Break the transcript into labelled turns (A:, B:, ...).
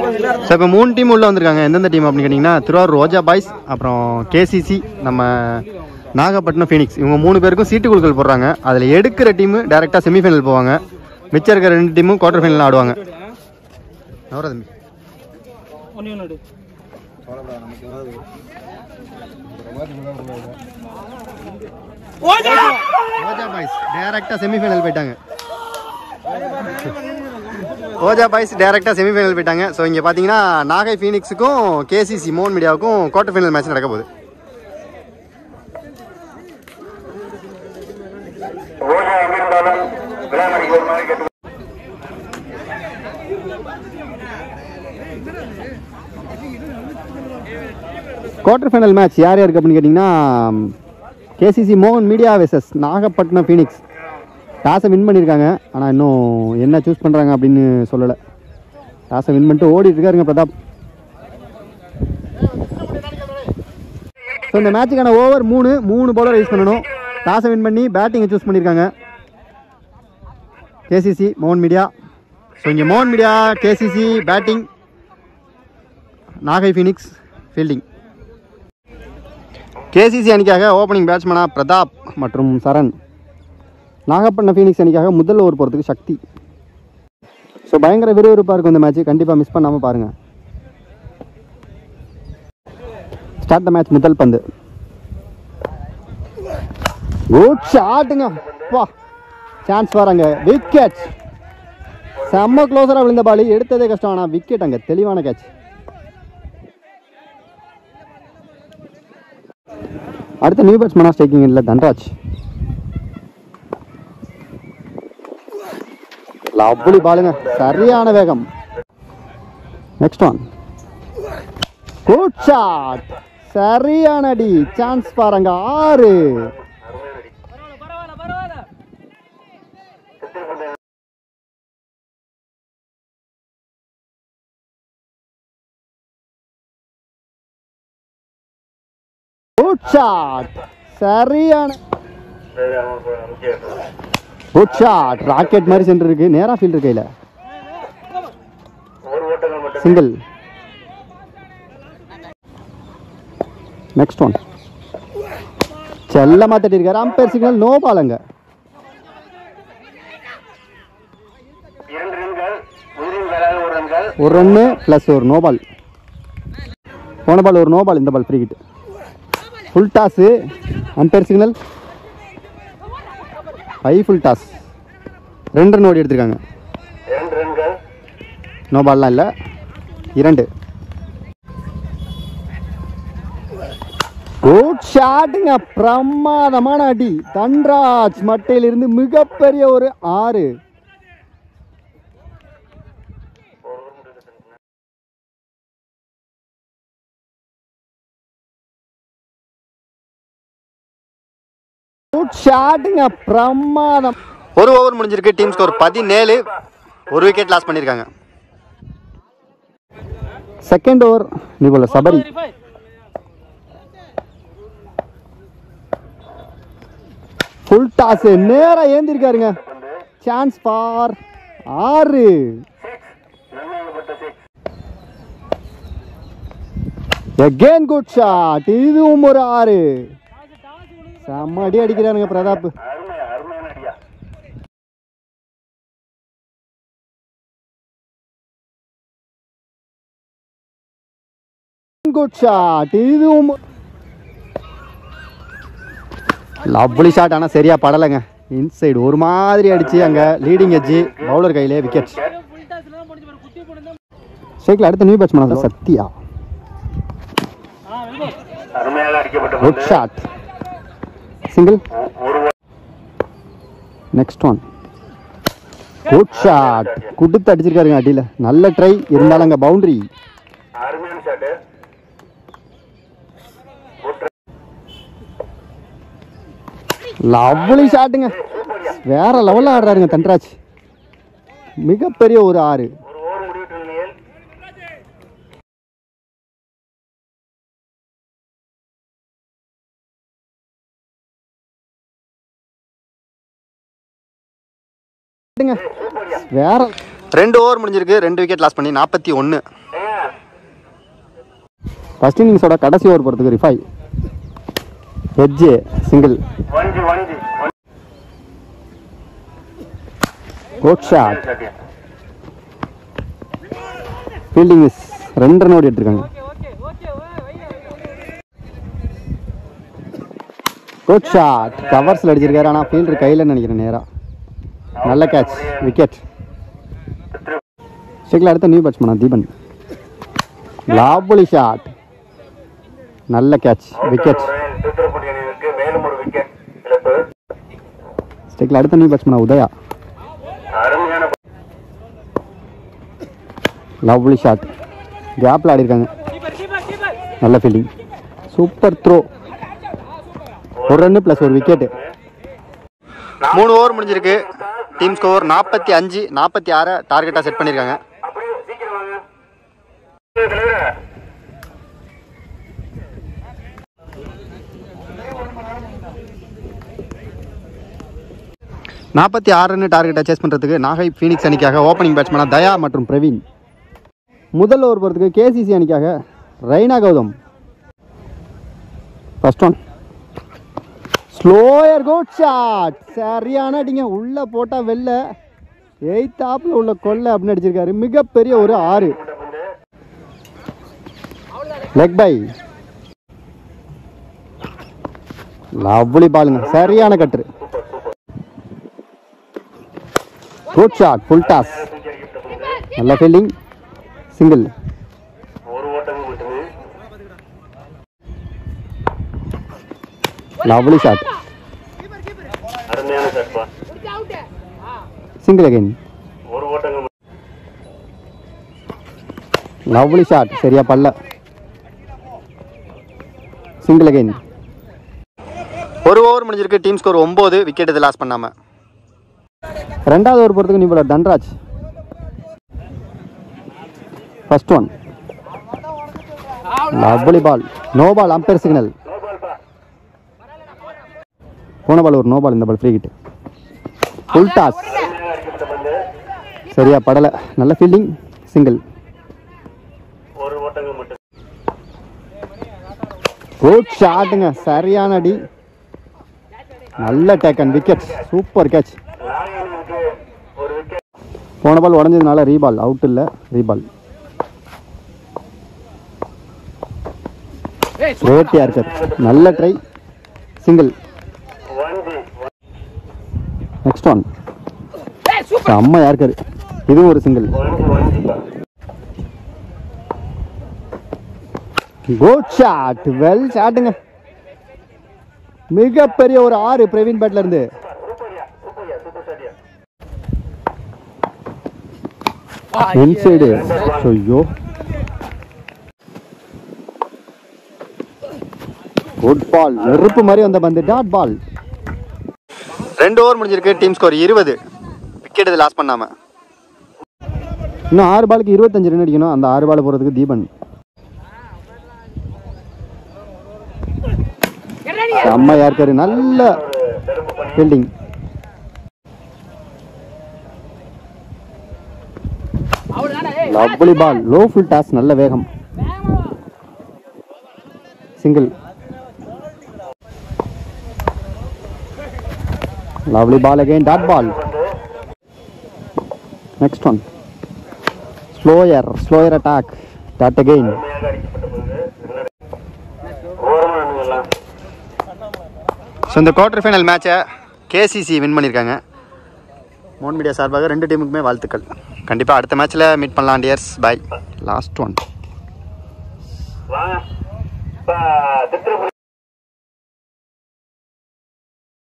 A: So இப்போ மூணு team உள்ளே வந்திருக்காங்க எந்தெந்த டீம் அப்படின்னு கேட்டிங்கன்னா திருவாரூர் ரோஜா பாய்ஸ் அப்புறம் கேசிசி நம்ம நாகப்பட்டினம் ஃபீனிக்ஸ் இவங்க மூணு பேருக்கும் சீட்டு குழுக்கள் போடுறாங்க அதில் எடுக்கிற டீமு டேரெக்டாக செமிஃபைனல் போவாங்க மிச்சம் இருக்கிற ரெண்டு டீமும் குவார்டர் ஃபைனல் ஆடுவாங்க நவரா தம்பி
B: ஒன்று ஒன்று
A: ரோஜா பாய்ஸ் டேரெக்டாக செமிஃபைனல் போயிட்டாங்க ரோஜா பாய்ஸ் டேரெக்டாக செமிஃபைனல் போயிட்டாங்க ஸோ இங்கே பார்த்தீங்கன்னா நாகை ஃபீனிக்ஸுக்கும் கேசிசி மோகன் மீடியாவுக்கும் குவார்டர் ஃபைனல் மேட்ச் நடக்க போகுது
C: ஓஜா அமர்ந்தாலும் விளையாடி ஒரு மாதிரி கேட்டு
A: குவார்டர் ஃபைனல் மேட்ச் யார் யாருக்கு அப்படின்னு கேட்டிங்கன்னா கேசிசி மோகன் மீடியா வெசஸ் நாகப்பட்டினம் ஃபீனிக்ஸ் டாஸை வின் பண்ணியிருக்காங்க ஆனால் இன்னும் என்ன சூஸ் பண்ணுறாங்க அப்படின்னு சொல்லலை டாஸை வின் பண்ணிட்டு ஓடிட்டு இருக்காருங்க பிரதாப் ஸோ இந்த மேட்சுக்கான ஓவர் மூணு மூணு பவுலர் யூஸ் பண்ணணும் டாஸை வின் பண்ணி பேட்டிங்கை சூஸ் பண்ணியிருக்காங்க கேசிசி மோகன் மீடியா ஸோ இங்கே மோகன் media KCC batting Nagai Phoenix fielding KCC அணிக்காக ஓப்பனிங் பேட்ஸ்மேனாக பிரதாப் மற்றும் சரண் நாகப்பட்டினம் ஃபீனிக்ஸ் அணிக்காக முதல் ஓவர் போகிறதுக்கு சக்தி ஸோ பயங்கர விறுவிறுப்பாக இருக்கும் இந்த மேட்ச் கண்டிப்பாக மிஸ் பண்ணாமல் பாருங்கள் ஸ்டார்ட் த மேட்ச் முதல் பந்து குட் ஷாட்டுங்க வா சான்ஸ் வராங்க விக்கெட் செம்ம க்ளோஸராக விழுந்த பாலி எடுத்ததே கஷ்டம் ஆனால் விக்கெட் அங்கே தெளிவான கேட்ச் அடுத்த நியூ பேட்ஸ்மேனாக ஸ்டேக்கிங் இல்லை தன்ராஜ் லவ்லி பாலுங்க சரியான வேகம் நெக்ஸ்ட் ஒன் குட் ஷாட் சரியான அடி சான்ஸ் பாருங்க ஆறு
B: பரவாயில்ல பரவாயில்ல
A: குட் ஷாட் சரியான
C: முக்கிய
A: குட் ஷாட் ராக்கெட் மாதிரி சென்டர் இருக்கு நேரா ஃபீல்டர் கையில்
C: ஒரு ஓட்டங்கள் மட்டும்
A: சிங்கிள் நெக்ஸ்ட் ஒன் செல்லமா தட்டியிருக்காரு அம்பேர் சிக்னல் நோ பாலுங்க
C: இரண்டு ரன்கள் உயிரின் வேறாக ஒரு ரன்கள்
A: ஒரு ரன்னு ப்ளஸ் ஒரு நோ பால் போன பால் ஒரு நோ பால் இந்த ball free hit full toss umpire signal high full toss ரெண்டு ரன் ஓடி எடுத்திருக்காங்க
C: இரண்டு ரன்கள்
A: நோ பால்லாம் இல்லை இரண்டு குட் ஷாட்டுங்க பிரமாதமான அடி தன்ராஜ் மட்டையிலிருந்து மிகப்பெரிய ஒரு ஆறு குட் ஷாட்டுங்க பிரமாதம் ஒரு ஓவர் முடிஞ்சிருக்கு டீம் ஸ்கோர் பதினேழு ஒரு விக்கெட் லாஸ் பண்ணியிருக்காங்க second over new bowler Sabari full toss நேரா ஏந்திருக்காருங்க சான்ஸ் ஃபார் ஆறு
C: நிர்ணயிக்கப்பட்ட சிக்ஸ்
A: அகேன் குட் ஷாட் இதுவும் ஒரு ஆறு செம்ம அடி அடிக்கிறானுங்க பிரதாப்
C: அருமை அருமையான அடியா
A: குட் ஷாட் இதுவும் லவ்லி ஷாட் ஆனால் சரியா படலைங்க இன்சைடு ஒரு மாதிரி அடிச்சு அங்கே லீடிங் எட்ஜி பவுலர் கையிலே விக்கெட்
B: ஃபுல் டாஸ்லாம் முடிஞ்சு பாரு குத்தி போட்டு
A: ஸ்ட்ரைக்கில் அடுத்த நியூ பேட்ஸ்மேன் சத்யா
B: ஆ வெல்கோ
C: அருமையாக அடிக்கப்பட்ட
A: குட்
C: பந்து
A: ஷாட் சிங்கிள்
C: ஒ- ஒரு ஓ-
A: நெக்ஸ்ட் ஒன் குட் ஷாட் குடுத்து அடிச்சிருக்காருங்க அடியில் நல்ல ட்ரை இருந்தாலும் அங்கே பவுண்டரி
C: அருமையான ஷாட்டு
A: லவ்லி ஷாட்டுங்க வேற லெவலில் ஆடுறாருங்க தன்ராஜ் மிகப்பெரிய ஒரு ஆறு
C: ஒரு ஓவர் முடிவிட்ட நிலையில்
A: வேற ரெண்டு ஓவர் முடிஞ்சிருக்கு ரெண்டு விக்கெட் லாஸ் பண்ணி நாற்பத்தி ஒன்று
C: ஏ
A: ஃபர்ஸ்ட் இன்னிங்ஸோட கடைசி ஓவர் போகிறதுக்கு ரிஃபை ஹெட்ஜு சிங்கிள்
C: வஞ்சி வஞ்சி
A: குட் ஷாட்
C: சரி
A: ஃபீல்டிங் மிஸ் ரெண்டு ரன் ஓடி எடுத்திருக்காங்க
B: ஓகே ஓகே
A: குட் ஷாட் கவர்ஸில் அடிச்சிருக்காரு ஆனால் ஃபீல்டர் கையில் நினைக்கிறேன் நேராக நல்ல கேட்ச் விக்கெட் ஸ்டிக்கில் அடுத்த நியூ பேட்ஸ்மேனா தீபன் லாபுலி ஷாட் நல்ல கேட்ச் விக்கெட்
C: தூத்துக்குடி அணியிற்கு மேலும் ஒரு விக்கெட் இழப்பு
A: ஸ்டிக்கில் அடுத்த நியூ பேட்ஸ்மேனா உதயா
C: அருமையான
A: லவ்லி ஷாட் கேப்பில் ஆடிருக்காங்க
B: கீப்பர் கீப்பர் கீப்பர்
A: நல்ல ஃபீல்டிங் சூப்பர் த்ரோ ஒரு ரன்னு ப்ளஸ் ஒரு விக்கெட்டு மூணு ஓவர் முடிஞ்சிருக்கு டீம் ஸ்கோர் நாற்பத்தி அஞ்சு நாற்பத்தி ஆறை டார்கெட்டாக செட் பண்ணியிருக்காங்க
C: அப்படியே சீக்கிரம் வாங்க தலைவரே
A: நாற்பத்தி ஆறு ரன் டார்கெட்டை சேஸ் பண்ணுறதுக்கு நாகை ஃபீனிக்ஸ் அணிக்காக ஓப்பனிங் பேட்ஸ்மேனாக தயா மற்றும் பிரவீன் முதல் ஓவர் போகிறதுக்கு கேசிசி அணிக்காக Raina Gautham first one slower good shot சரியான அடிங்க உள்ளே போட்டால் வெளில எயித் ஆப்பில் உள்ள கொல்லை அப்படின்னு அடிச்சிருக்காரு மிகப்பெரிய ஒரு ஆறு லெக் பை லவ்லி பாலுங்க சரியான cut good shot full toss நல்ல ஃபீல்டிங் சிங்கிள்
C: ஒரு ஓட்டங்கள் மட்டுமே
A: லவ்லி ஷாட்
C: அருமையான சட்பா
A: சிங்கிள் அகைன்
C: ஒரு ஓட்டங்கள் மட்டுமே.
A: லவ்லி ஷாட் சரியா பல்ல சிங்கிள் அகைன் ஒரு ஓவர் முடிஞ்சிருக்கு டீம் ஸ்கோர் ஒம்பது விக்கெட் இது லாஸ் பண்ணாம ரெண்டாவது ஓவர் போகிறதுக்கு new bowler Dhanraj first one lovely ball no ball umpire signal
C: no ball பா
A: போன பால் ஒரு நோ பால் இந்த ball free hit full toss
C: அருமையாக அடிக்கப்பட்ட பந்து
A: சரியா படலை நல்ல ஃபீல்டிங் சிங்கிள்
C: ஒரு ஓட்டங்கள் மட்டும்
A: குட் ஷாட்டுங்க சரியான அடி நல்ல taken wicket super catch
C: Nagai அணியிற்கு ஒரு விக்கெட்
A: போன பால் உடஞ்சதுனால ரீபால் அவுட் இல்லை ரீபால் ரேட் யார் சார் நல்ல ட்ரை சிங்கிள்
C: வஞ்சி
A: நெக்ஸ்ட் ஒன் செம்ம யாருக்காரு இதுவும் ஒரு சிங்கிள்
C: வஞ்சி வஞ்சி பா
A: குட் ஷாட் வெல் ஷாட்டுங்க மிகப்பெரிய ஒரு ஆறு பிரவீன் பேட்ல இருந்து
C: சூப்பர்யா சூப்பர்யா சூப்பர் ஷாட்யா
A: இன்சைடு ஐயோ குட் பால் நெருப்பு மாதிரி வந்த பந்து டாட் பால் ரெண்டு ஓவர் முடிஞ்சிருக்கு டீம் ஸ்கோர் இருபது விக்கெட் இது லாஸ் பண்ணாம இன்னும் ஆறு பாலுக்கு இருபத்தஞ்சு ரன் அடிக்கணும் அந்த ஆறு பால் போகிறதுக்கு தீபன் செம்ம யாருக்காரு நல்ல fielding lovely ball low full toss நல்ல வேகம் single lovely ball again dot ball next one slower slower attack dot again
C: அருமையாக அடிக்கப்பட்ட பந்து ஓரமாக நின்னுங்கலாம்
A: ஸோ இந்த குவார்டர் ஃபைனல் மேட்சை கேசிசி வின் பண்ணியிருக்காங்க மோன் மீடியா சார்பாக ரெண்டு டீமுக்குமே வாழ்த்துக்கள் கண்டிப்பாக அடுத்த மேட்ச்சில் மீட் பண்ணலாம் டியர்ஸ் பை லாஸ்ட் ஒன்
C: வாங்க இப்போ திருத்திரப்பூர்